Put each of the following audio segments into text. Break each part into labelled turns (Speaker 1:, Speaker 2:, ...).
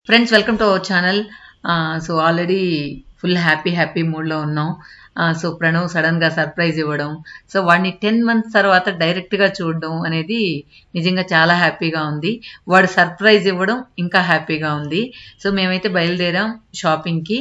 Speaker 1: Friends welcome to our channel so already full happy happy మూడ్లో ఉన్నాం so Pranav సడన్గా surprise ఇవ్వడం సో వాడిని టెన్ మంత్స్ తర్వాత డైరెక్ట్గా చూడడం అనేది నిజంగా చాలా హ్యాపీగా ఉంది వాడు సర్ప్రైజ్ ఇవ్వడం ఇంకా హ్యాపీగా ఉంది సో మేమైతే బయలుదేరాం షాపింగ్కి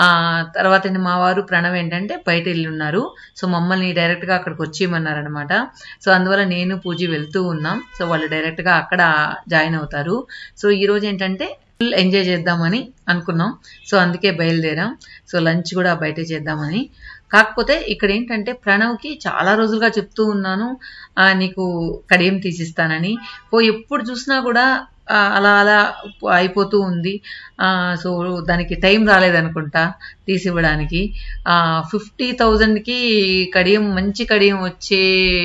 Speaker 1: తర్వాత మా వారు ప్రణవ్ ఏంటంటే బయట వెళ్ళి ఉన్నారు సో మమ్మల్ని డైరెక్ట్గా అక్కడికి వచ్చేయమన్నారనమాట సో అందువల్ల నేను పూజ వెళ్తూ ఉన్నాం సో వాళ్ళు డైరెక్ట్గా అక్కడ జాయిన్ అవుతారు సో ఈరోజు ఏంటంటే ఫుల్ ఎంజాయ్ చేద్దామని అనుకున్నాం సో అందుకే బయలుదేరాం సో లంచ్ కూడా బయటే చేద్దామని కాకపోతే ఇక్కడ ఏంటంటే ప్రణవ్కి చాలా రోజులుగా చెప్తూ ఉన్నాను ఆ, నీకు కడియం తీసిస్తానని ఓ ఎప్పుడు చూసినా కూడా ఆ, అలా అలా అయిపోతూ ఉంది ఆ, సో దానికి టైం రాలేదనుకుంటా తీసివ్వడానికి ఫిఫ్టీ థౌజండ్కి కడియం మంచి కడియం వచ్చే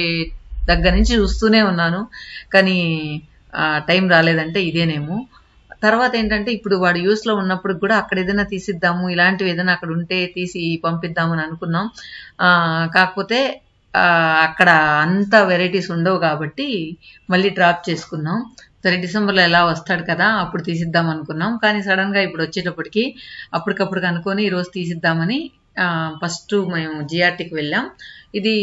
Speaker 1: దగ్గర నుంచి చూస్తూనే ఉన్నాను కానీ ఆ, టైం రాలేదంటే ఇదేనేమో తర్వాత ఏంటంటే ఇప్పుడు వాడు యూస్ లో ఉన్నప్పుడు కూడా అక్కడ ఏదైనా తీసిద్దాము ఇలాంటివి ఏదైనా అక్కడ ఉంటే తీసి పంపిద్దామని అనుకున్నాం ఆ, కాకపోతే ఆ, అక్కడ అంత వెరైటీస్ ఉండవు కాబట్టి మళ్ళీ డ్రాప్ చేసుకున్నాం సరే డిసెంబర్లో ఎలా వస్తాడు కదా అప్పుడు తీసిద్దాం అనుకున్నాం కానీ సడన్ గా ఇప్పుడు వచ్చేటప్పటికి అప్పటికప్పుడు అనుకొని ఈరోజు తీసిద్దామని ఫస్ట్ మేము జిఆర్టీకి వెళ్ళాం ఇది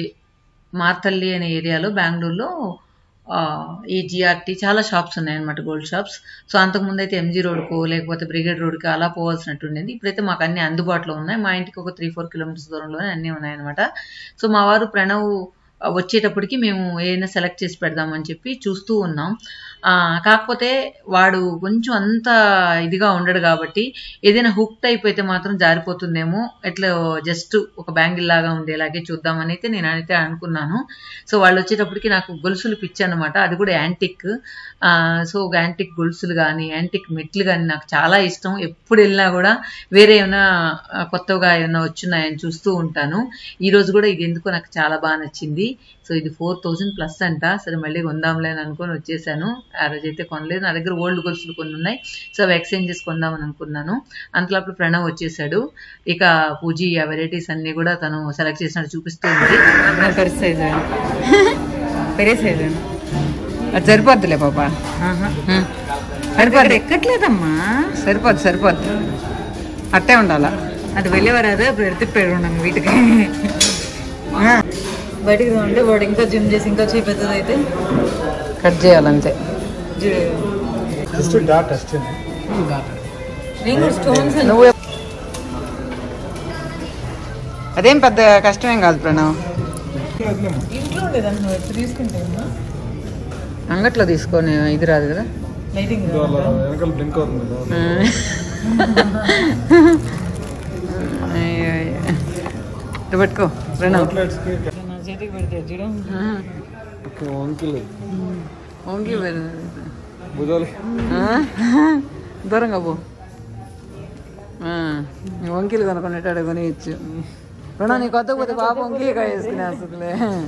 Speaker 1: మార్తల్లి అనే ఏరియాలో బెంగళూరులో ఆ, ఈ జిఆర్టీ చాలా షాప్స్ ఉన్నాయన్నమాట గోల్డ్ షాప్స్ సో అంతకుముందు అయితే ఎంజీ రోడ్కు లేకపోతే బ్రిగేడ్ రోడ్కి అలా పోవాల్సినట్టు ఉండేది ఇప్పుడైతే మాకు అన్ని అందుబాటులో ఉన్నాయి మా ఇంటికి ఒక త్రీ ఫోర్ కిలోమీటర్స్ దూరంలోనే అన్నీ ఉన్నాయన్నమాట సో మా వారు ప్రణవ్ వచ్చేటప్పటికి మేము ఏదైనా సెలెక్ట్ చేసి పెడదామని చెప్పి చూస్తూ ఉన్నాం ఆ, కాకపోతే వాడు కొంచెం అంత ఇదిగా ఉండడు కాబట్టి ఏదైనా హుక్ టైప్ అయితే మాత్రం జారిపోతుందేమో ఎట్లా జస్ట్ ఒక బ్యాంగిల్ లాగా ఉండేలాగే చూద్దామని అయితే నేను అయితే అనుకున్నాను సో వాళ్ళు వచ్చేటప్పటికి నాకు గొలుసులు పిచ్చి అనమాట అది కూడా యాంటిక్ సో యాంటిక్ గొలుసులు కానీ యాంటిక్ మెట్లు కానీ నాకు చాలా ఇష్టం ఎప్పుడు వెళ్ళినా కూడా వేరే ఏమైనా ఆ, కొత్తగా ఏమైనా వచ్చున్నాయని చూస్తూ ఉంటాను ఈ రోజు కూడా ఇది ఎందుకో నాకు చాలా బాగా నచ్చింది సో ఇది ఫోర్ థౌజండ్ ప్లస్ అంట సరే మళ్ళీ కొందాంలే అని అనుకొని వచ్చేసాను ఆ రోజు అయితే కొనలేదు నా దగ్గర ఓల్డ్ గొలుసులు కొన్ని ఉన్నాయి సో అవి ఎక్స్చేంజ్ చేసి కొందామని అనుకున్నాను అంతలోపు ప్రణవ్ వచ్చేసాడు ఇక పూజీ ఆ వెరైటీస్ అన్ని కూడా తను సెలెక్ట్ చేసినట్టు చూపిస్తూ ఉంది
Speaker 2: పెద్ద సైజు పెరే సైజు అది సరిపోద్దులే పాప సరిపోద్ది ఎక్కట్లేదమ్మా
Speaker 1: సరిపోద్ది సరిపోద్ది అట్టే ఉండాలా
Speaker 2: అది వెళ్ళేవారు అదే ఇప్పుడు ఎడితే పెరుగున్నాను వీటికి బయటికి ఉంటే వాడు ఇంకా జిమ్ చేసి ఇంకా చేయి పెద్దది అయితే
Speaker 1: కట్ చేయాలంతే
Speaker 3: జస్ట్ డాట్ అಷ್ಟೇ
Speaker 2: నేను కూడా స్టోన్స్
Speaker 1: నువ్వు అదేం పెద్ద కష్టమేం కాదు ప్రణవ్
Speaker 2: ఇంట్లో ఉండేదాన్ని నువ్వు ఎప్పుడు తీసుకుంటే
Speaker 1: అంగట్లో తీసుకొని ఇది రాదు కదా
Speaker 2: లైటింగ్
Speaker 3: వెనకాల బ్లింక్ అవుతుంది కదా
Speaker 1: అయ్యో, అయ్యో. ఇటు పట్టుకో ప్రణవ్
Speaker 3: అవుట్లెట్స్ కి
Speaker 2: నా చేతికి పెడితే చూడం
Speaker 3: వంకిల్
Speaker 1: ఓంకి
Speaker 3: భుజాలు
Speaker 1: దూరంగా పో వంకీలు కొనుక్కునేటాడు కొని ఇచ్చు ప్రణవ్ నీ కొత్త పోతే పాప వంకీలు కాయ వేసుకునే అసలులే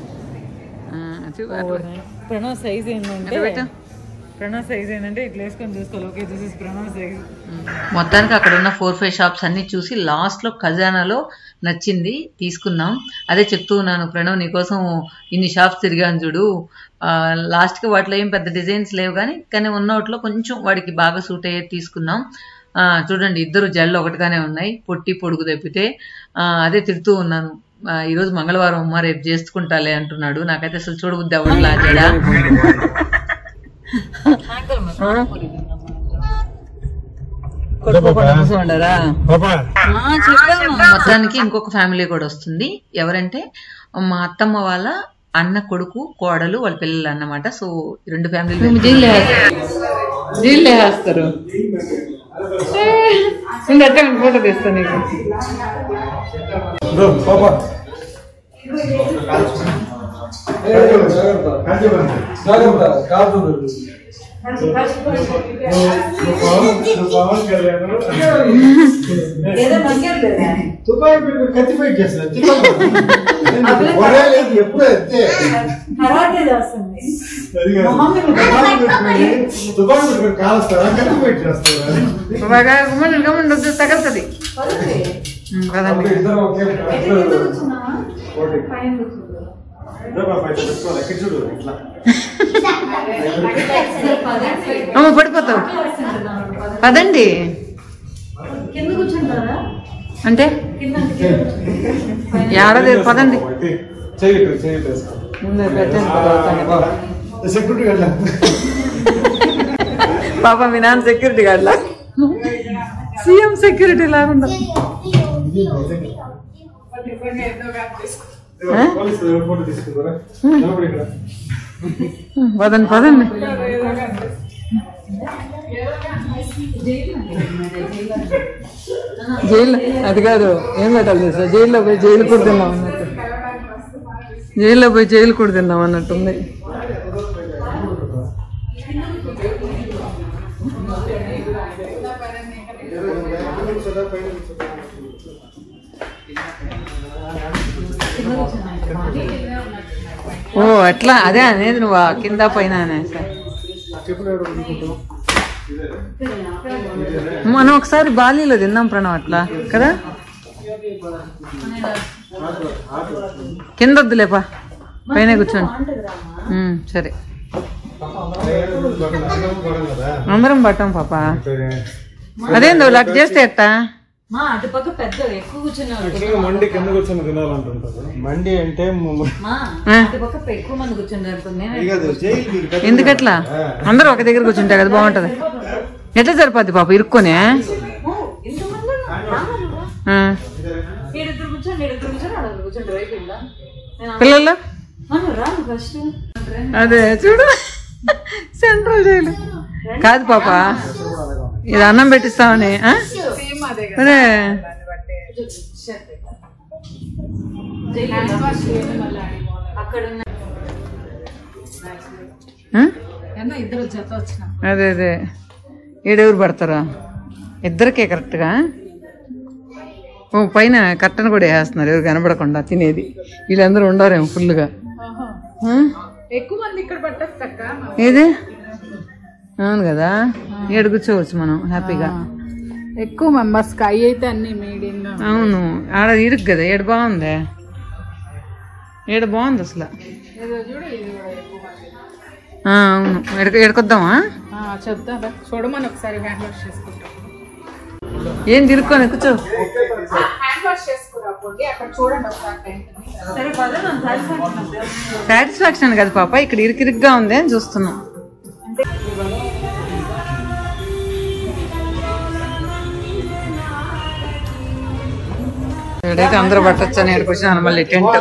Speaker 2: ప్రణవ్ సైజ్ ఏంటంటే
Speaker 1: ఎటు పెట్టు?
Speaker 2: ప్రణవ్ సైజ్ ఏంటంటే ఇట్లా వేసుకొని చూసుకోవాలి okay this is Pranav size
Speaker 1: మొత్తానికి అక్కడ ఉన్న ఫోర్ ఫైవ్ షాప్స్ అన్ని చూసి లాస్ట్ లో ఖజానాలో నచ్చింది తీసుకున్నాం అదే చెప్తూ ఉన్నాను ప్రణవ్ నీకోసం ఇన్ని షాప్స్ తిరిగాను చూడు లాస్ట్ కి వాటిలో ఏం పెద్ద డిజైన్స్ లేవు కానీ కానీ ఉన్న వాటిలో కొంచెం వాడికి బాగా సూట్ అయ్యేది తీసుకున్నాం ఆ, చూడండి ఇద్దరు జళ్ళు ఒకటిగానే ఉన్నాయి పొట్టి పొడుగు తప్పితే ఆ, అదే తిడుతూ ఉన్నాను ఆ, ఈరోజు మంగళవారం అమ్మ రేపు చేసుకుంటాలే అంటున్నాడు నాకైతే అసలు చూడబుద్ది అవ్వడం లాజాడా కూర్చోండారా
Speaker 3: పాపా
Speaker 1: మొత్తానికి ఇంకొక ఫ్యామిలీ కూడా వస్తుంది ఎవరంటే మా అత్తమ్మ వాళ్ళ అన్న కొడుకు కోడలు వాళ్ళ పిల్లలు అన్నమాట సో ఈ రెండు ఫ్యామిలీలు
Speaker 2: జీళ్ళు వేస్తారు ఫోటో తీస్తా నీకు
Speaker 3: పాపా జాగ్రత్త కాదు పవన్ కళ్యాణ్ తుపాయి పెట్టి కత్తి ఫైట్ చేస్తున్నారు ఒరే లేదు ఎప్పుడు అంతే అది కాదు. తుపాయి పెట్టుకొని తుపాయి పెట్టుకొని కాలుస్తారా కత్తి ఫైట్ చేస్తారా
Speaker 1: తగలుతుంది
Speaker 3: అప్పుడు ఇద్దరు ఒకే ఇద్దరు ఒకటి. ఇక్కడ చూడు ఇట్లా
Speaker 1: అమ్మ పడిపోతావు పదండి
Speaker 2: కింద కూర్చుంటారా
Speaker 1: అంటే ఏడలేదు పదండి
Speaker 3: చేయట్టు చేయట్టు వేసుకో
Speaker 1: ముందే పెట్టండి పదవుతాను.
Speaker 3: సెక్యూరిటీ వెళ్ళా
Speaker 1: పాప మీ నాన్న సెక్యూరిటీ గార్డ్లా సీఎం సెక్యూరిటీ లాగుందా ఆ?
Speaker 3: పోలీసు ఫోటో తీసుకుంటారా నిలబడి ఇక్కడ
Speaker 1: పదండి పదండి జైలు అది కాదు ఏం పెట్టాలి తెలుసా జైల్లో పోయి జైలు కూడా తిన్నాం అన్నట్టు జైల్లో పోయి జైలు కూడా తిన్నాం అన్నట్టుంది ఓ అట్లా అదే అనేది నువ్వు ఆ కింద పైన అనేసి
Speaker 3: చెప్పులు ఎవరు కొనుక్కుంటావు?
Speaker 1: మనం ఒకసారి బాలీలో తిన్నాం ప్రణవ్ అట్లా కదా కింద వద్దులేపా పైన కూర్చోండి ఉమ్, సరే
Speaker 3: పడదు కదా
Speaker 1: అందరం పట్టాం పాప
Speaker 3: సరే.
Speaker 1: అదేందో లక్ చేస్తే ఎట్టా
Speaker 2: మా అటుపక్క పెద్ద ఎక్కువ కూర్చున్నారు
Speaker 3: యాక్చువల్గా మండి కింద కూర్చొని తినాలంటుంటారు మండి అంటే మ-
Speaker 2: మా
Speaker 1: ఆ.
Speaker 2: అటుపక్క ఎక్కువ మంది కూర్చున్నారు నేను
Speaker 3: అది కాదు జైలు మీరు పెద్ద-
Speaker 1: ఎందుకట్లా అందరూ ఒక దగ్గర కూర్చుంటే కదా బాగుంటది ఎట్లా సరిపోద్ది పాప ఇరుక్కొని
Speaker 2: ఇంతమంది
Speaker 1: ఆ.
Speaker 2: ఏడుగురు కూర్చోండి ఏడుగురు కూర్చోండి అడుగురు కూర్చోండి అయిపోయిందా నేను
Speaker 1: పిల్లలు
Speaker 2: మనం రాను ఫస్ట్
Speaker 1: అదే చూడు సెంట్రల్ జైలు కాదు పాప ఇది అన్నం పెట్టిస్తామని ఆ? అరే
Speaker 2: అక్కడ ఉన్న
Speaker 1: ఆ?
Speaker 2: ఏమో ఇద్దరు జత వచ్చిన
Speaker 1: అదే అదే ఏడెవరు పడతారా ఇద్దరికే కరెక్ట్గా ఓ పైన కట్టను కూడా వేస్తున్నారు ఎవరు కనబడకుండా తినేది వీళ్ళందరూ ఉండారేమో ఫుల్గా ఆ?
Speaker 2: ఎక్కువ మంది ఇక్కడ పట్టదు తక్క
Speaker 1: ఏది అవును కదా ఏడు కూర్చోవచ్చు మనం హ్యాపీగా
Speaker 2: ఎక్కువ మెంబర్స్ స్కై అయితే అన్ని మీడియం
Speaker 1: అవును ఆడ ఇరుకు కదా ఏడు బాగుంది ఏడు బాగుంది అసలు
Speaker 2: ఏదో చూడు ఇది కూడా ఎక్కువ మంది
Speaker 1: ఆ, అవును ఎడక ఎడకొద్దామా
Speaker 2: ఆ, చెప్తారా చూడమని ఒకసారి హ్యాండ్ వాష్ చేసుకుంటాం
Speaker 1: ఏం తిరుక్కొని కూర్చో
Speaker 2: హ్యాండ్ వాష్ చేసుకురాకండి అక్కడ చూడండి ఒకసారి సరే పద
Speaker 1: సాటిస్ఫాక్షన్ కదా పాప ఇక్కడ ఇరుకిరుగ్గా ఉంది అని చూస్తున్నాం ఇక్కడైతే అందరూ పట్టొచ్చు అని ఇక్కడికి వచ్చిన మళ్ళీ టెంట్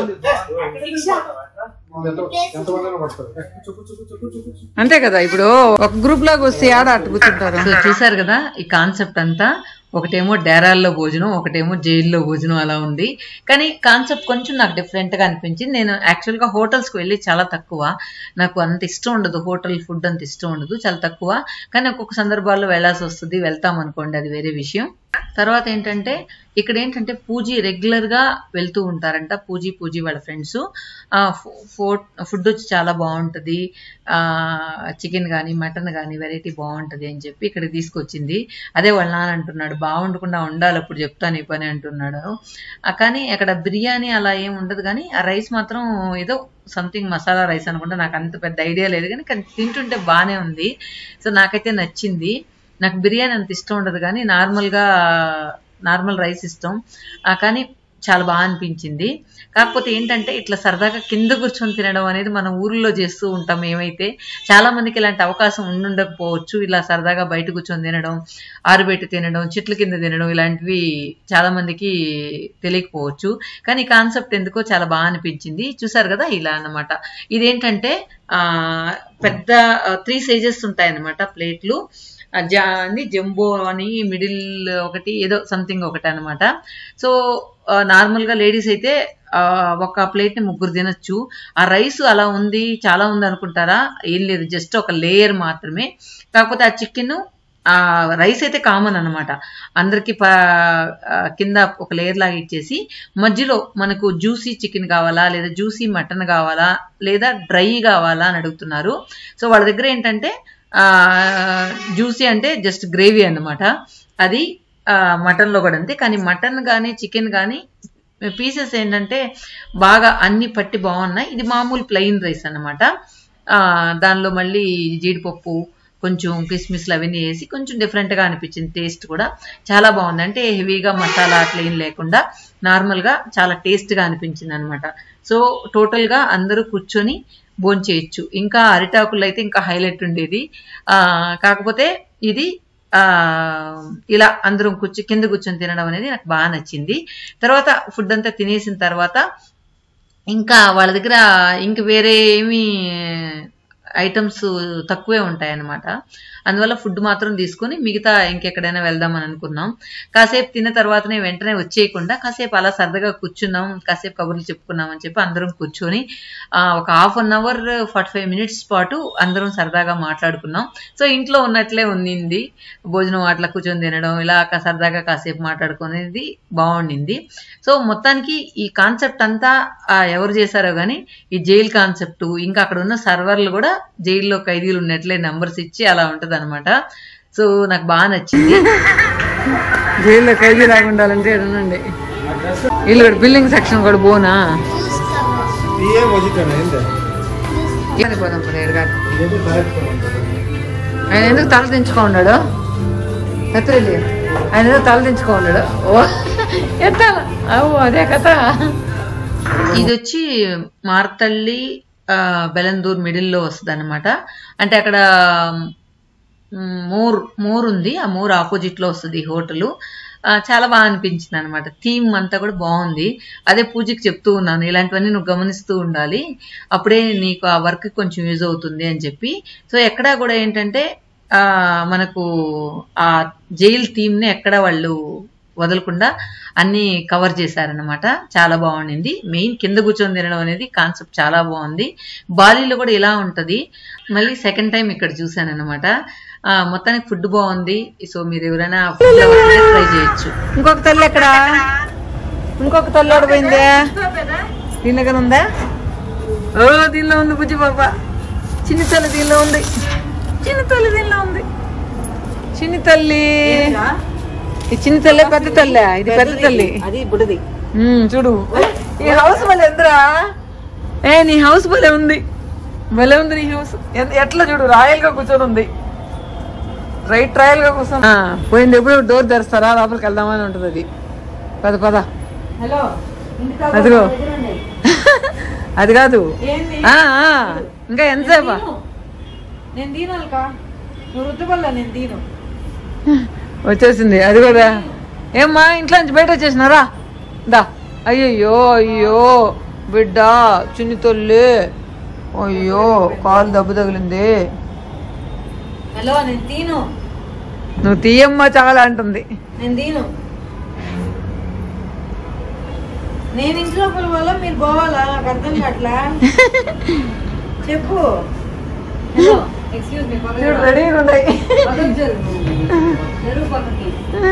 Speaker 3: ఎంతమంది పడతారు
Speaker 1: అంతే కదా ఇప్పుడు ఒక గ్రూప్ లాగా వస్తే ఆడ అట్టు కూర్చుంటారు చూసారు కదా ఈ కాన్సెప్ట్ అంతా ఒకటేమో డేరాల్లో భోజనం ఒకటేమో జైల్లో భోజనం అలా ఉంది కానీ కాన్సెప్ట్ కొంచెం నాకు డిఫరెంట్ గా అనిపించింది నేను యాక్చువల్ గా హోటల్స్ కి వెళ్ళి చాలా తక్కువ నాకు అంత ఇష్టం ఉండదు హోటల్ ఫుడ్ అంత ఇష్టం ఉండదు చాలా తక్కువ కానీ ఒక్కొక్క సందర్భాల్లో వెళ్ళాల్సి వస్తుంది వెళ్తాం అనుకోండి అది వేరే విషయం తర్వాత ఏంటంటే ఇక్కడ ఏంటంటే పూజీ రెగ్యులర్ గా వెళ్తూ ఉంటారంట పూజీ పూజీ వాళ్ళ ఫ్రెండ్స్ ఫుడ్ వచ్చి చాలా బాగుంటది ఆ చికెన్ కానీ మటన్ కానీ వెరైటీ బాగుంటది అని చెప్పి ఇక్కడ తీసుకొచ్చింది అదే వాళ్ళ నాన్న అంటున్నాడు బాగుండకుండా ఉండాలి అప్పుడు చెప్తాను ఈ పని అంటున్నాడు ఆ, కానీ అక్కడ బిర్యానీ అలా ఏం ఉండదు కానీ ఆ రైస్ మాత్రం ఏదో సంథింగ్ మసాలా రైస్ అనుకుంటా నాకు అంత పెద్ద ఐడియా లేదు కానీ కానీ తింటుంటే బాగానే ఉంది సో నాకైతే నచ్చింది నాకు బిర్యానీ అంత ఇష్టం ఉండదు కానీ నార్మల్గా నార్మల్ రైస్ ఇష్టం ఆ, కానీ చాలా బాగా అనిపించింది కాకపోతే ఏంటంటే ఇట్లా సరదాగా కింద కూర్చొని తినడం అనేది మనం ఊర్లో చేస్తూ ఉంటాం ఏమైతే చాలా మందికి ఇలాంటి అవకాశం ఉండుండకపోవచ్చు ఇలా సరదాగా బయట కూర్చొని తినడం ఆరుబెట్టి తినడం చెట్ల కింద తినడం ఇలాంటివి చాలా మందికి తెలియకపోవచ్చు కానీ ఈ కాన్సెప్ట్ ఎందుకో చాలా బాగా అనిపించింది చూసారు కదా ఇలా అన్నమాట ఇదేంటంటే ఆ పెద్ద త్రీ సైజెస్ ఉంటాయన్నమాట ప్లేట్లు ఆ జా అని జంబో అని మిడిల్ ఒకటి ఏదో సంథింగ్ ఒకటి అనమాట సో నార్మల్గా లేడీస్ అయితే ఆ, ఒక ప్లేట్ ని ముగ్గురు తినొచ్చు ఆ రైస్ అలా ఉంది చాలా ఉంది అనుకుంటారా ఏం లేదు జస్ట్ ఒక లేయర్ మాత్రమే కాకపోతే ఆ చికెన్ ఆ రైస్ అయితే కామన్ అన్నమాట అందరికి ప ఆ, కింద ఒక లేయర్ లాగా ఇచ్చేసి మధ్యలో మనకు జ్యూసీ చికెన్ కావాలా లేదా జ్యూసీ మటన్ కావాలా లేదా డ్రై కావాలా అని అడుగుతున్నారు సో వాళ్ళ దగ్గర ఏంటంటే జ్యూసీ అంటే జస్ట్ గ్రేవీ అన్నమాట అది ఆ, మటన్లో కూడా అంతే కానీ మటన్ కానీ చికెన్ కానీ పీసెస్ ఏంటంటే బాగా అన్ని పట్టి బాగున్నాయి ఇది మామూలు ప్లెయిన్ రైస్ అన్నమాట ఆ, దానిలో మళ్ళీ జీడిపప్పు కొంచెం కిస్మిస్లు అవన్నీ వేసి కొంచెం డిఫరెంట్గా అనిపించింది టేస్ట్ కూడా చాలా బాగుంది అంటే హెవీగా మసాలా అట్లా ఏం లేకుండా నార్మల్గా చాలా టేస్ట్గా అనిపించింది అనమాట సో టోటల్గా అందరూ కూర్చొని భోంచేయచ్చు ఇంకా అరిటాకులు అయితే ఇంకా హైలైట్ ఉండేది ఆ, కాకపోతే ఇది ఆ ఇలా అందరం కూర్చో కింద కూర్చొని తినడం అనేది నాకు బాగా నచ్చింది తర్వాత ఫుడ్ అంతా తినేసిన తర్వాత ఇంకా వాళ్ళ దగ్గర ఇంక వేరే ఏమి ఐటమ్స్ తక్కువే ఉంటాయన్నమాట అందువల్ల ఫుడ్ మాత్రం తీసుకొని మిగతా ఇంకెక్కడైనా వెళ్దామని అనుకున్నాం కాసేపు తిన్న తర్వాతనే వెంటనే వచ్చేయకుండా కాసేపు అలా సరదాగా కూర్చున్నాం కాసేపు కబుర్లు చెప్పుకున్నాం అని చెప్పి అందరం కూర్చొని ఆ, ఒక half an hour forty five minutes పాటు అందరం సరదాగా మాట్లాడుకున్నాం సో ఇంట్లో ఉన్నట్లే ఉన్నింది భోజనం అట్లా కూర్చొని తినడం ఇలా కా- సరదాగా కాసేపు మాట్లాడుకునేది బాగుండింది సో మొత్తానికి ఈ కాన్సెప్ట్ అంతా ఆ, ఎవరు చేశారో కానీ ఈ జైల్ కాన్సెప్ట్ ఇంకా అక్కడ ఉన్న సర్వర్లు కూడా జైల్లో ఖైదీలు ఉన్నట్లే నంబర్స్ ఇచ్చి అలా ఉంటది అనమాట సో నాకు బాగా నచ్చింది జైల్లో ఖైదీ లాగా ఉండాలంటే ఉండండి వీళ్ళు బిల్డింగ్ సెక్షన్ కూడా పోనా
Speaker 3: ఏం వదిలిపోయినా ఏంటి
Speaker 1: ఇబ్బంది పోదాం ఇప్పుడు ఏడు కాదు.
Speaker 3: ఇదైతే డైరెక్ట్
Speaker 1: ఆయన ఎందుకు తల దించుకో ఉన్నాడు ఎత్తలేదు ఆయన ఎందుకు తల దించుకో ఉన్నాడు ఓ ఎత్తాల అవు అదే కథ ఇది వచ్చి మార్తల్లి ఆ, బెలందూర్ మిడిల్లో వస్తుంది అనమాట అంటే అక్కడ మ్, మోర్ మోర్ ఉంది ఆ మోర్ ఆపోజిట్ లో వస్తుంది ఈ హోటల్ చాలా బాగా అనిపించింది అనమాట థీమ్ అంతా కూడా బాగుంది అదే పూజకి చెప్తూ ఉన్నాను ఇలాంటివన్నీ నువ్వు గమనిస్తూ ఉండాలి అప్పుడే నీకు ఆ వర్క్ కొంచెం యూజ్ అవుతుంది అని చెప్పి సో ఎక్కడా కూడా ఏంటంటే ఆ మనకు ఆ జైల్ థీమ్ ని ఎక్కడ వాళ్ళు వదలకుండా అన్ని కవర్ చేశారనమాట చాలా బాగుండింది మెయిన్ కింద కూర్చొని తినడం అనేది కాన్సెప్ట్ చాలా బాగుంది బాలీలో కూడా ఇలా ఉంటది మళ్ళీ సెకండ్ టైం ఇక్కడ చూశాను అనమాట మొత్తానికి ఫుడ్ బాగుంది సో మీరు ఎవరైనా ఫుడ్ ట్రై చేయొచ్చు ఇంకొక తల్లి ఎక్కడ ఇంకొక తల్లి పోయిందే దీని దగ్గర ఉందా ఓ దీనిలో ఉంది బుజ్జి బాబా చిన్ని తల్లి దీనిలో ఉంది చిన్ని తల్లి దీనిలో ఉంది చిన్ని తల్లి ఈ చిన్న తల్లి పెద్ద తల్లి ఇది పెద్ద తల్లి
Speaker 2: అది బుడది
Speaker 1: ఉమ్, చూడు ఈ హౌస్ భలే ఎందరా ఏ నీ హౌస్ భలే ఉంది భలే ఉంది నీ హౌస్ ఎ- ఎట్లా చూడు రాయల్ గా కూర్చొని ఉంది రైట్ రాయల్ గా కూర్చొని ఆ, పోయింది ఎప్పుడు డోర్ తెరుస్తారా లోపలికి వెళ్దామని ఉంటుంది అది పద పద
Speaker 2: హలో ఇంటికి
Speaker 1: అదిగో అది కాదు
Speaker 2: ఏంది
Speaker 1: ఆ, ఆ, ఇంకా ఎంతసేపా
Speaker 2: దీను. నేను దీనాలకా నువ్వు రుద్దుబల్ల నేను దీను
Speaker 1: వచ్చేసింది అది కూడా ఏమ్మా ఇంట్లో నుంచి బయట వచ్చేసినారా దా అయ్యయ్యో అయ్యో బిడ్డ చిన్ని తొల్లి అయ్యో కాలు దెబ్బ తగిలింది
Speaker 2: హలో నేను దీను
Speaker 1: నువ్వు తీయమ్మా చాలా అంటుంది
Speaker 2: నేను దీను నేను ఇంట్లో వల్ల మీరు పోవాలా నాకు అర్థం కావట్లా చెప్పు హలో ఎక్స్క్యూజ్ మీ
Speaker 1: చూడు రెడీగా ఉన్నాయి
Speaker 2: పక్కకి జరుగు జరుగు పక్కకి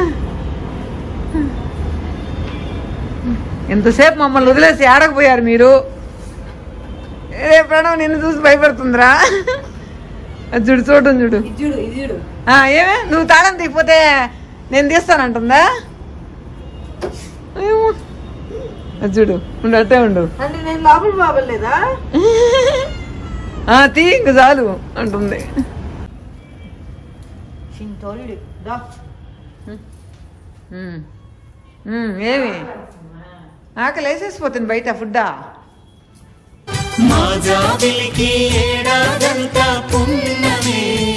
Speaker 1: ఎంతసేపు మమ్మల్ని వదిలేసి ఆడకపోయారు మీరు ఏ ప్రణవ్ నిన్ను చూసి భయపడుతుందిరా అది చూడు చూడు చూడు
Speaker 2: ఇది చూడు ఇది చూడు
Speaker 1: ఆ, ఏమే నువ్వు తాళం తీయకపోతే నేను తీస్తానంటుందా ఏమో. అది చూడు ఉండు అట్టే ఉండు
Speaker 2: అంటే నేను లోపల బాబలేదా
Speaker 1: ఆ, తీ ఇంక చాలు అంటుంది
Speaker 2: చింతోలుడు దా
Speaker 1: ఉమ్. ఉమ్, ఏమి ఆకలి వేసేసిపోతుంది బయట ఫుడ్డా
Speaker 4: మా జాబిలికి ఏడాదంతా పుణ్యమే